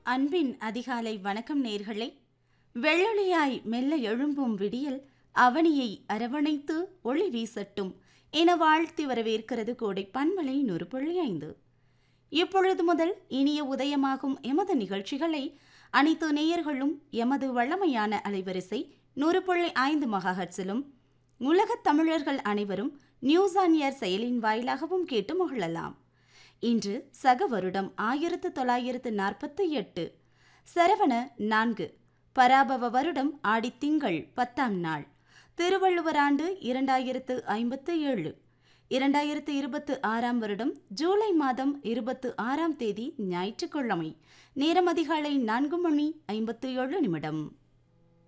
அன்பின் அதிகாலை வணக்கம் நேர்களே வெள்ளொளியாய் மெல்ல எழும்பும் விடியல் அவனியை அரவணைத்து ஒளி வீசட்டும் என வாழ்த்தி வரவேற்கிறது கோடை பன்மலை நூறு புள்ளி ஐந்து இப்பொழுது முதல் இனிய உதயமாகும் எமது நிகழ்ச்சிகளை அனைத்து நேயர்களும் எமது வளமையான அலைவரிசை நூறு புள்ளி ஐந்து மகாஹட்ஸிலும் உலகத் தமிழர்கள் அனைவரும் நியூஸ் ஆன் ஏர் செயலின் வாயிலாகவும் கேட்டு மகிழலாம் இன்று சக வருடம் ஆயிரத்து தொள்ளாயிரத்து நாற்பத்தி எட்டு சரவண நான்கு பராபவ வருடம் ஆடித்திங்கள் பத்தாம் நாள் திருவள்ளுவர் ஆண்டு இரண்டாயிரத்து ஐம்பத்து ஏழு இரண்டாயிரத்து இருபத்து ஆறாம் வருடம் ஜூலை மாதம் இருபத்து ஆறாம் தேதி ஞாயிற்றுக்கிழமை நேரம் அதிகாலை நான்கு மணி ஐம்பத்து ஏழு நிமிடம்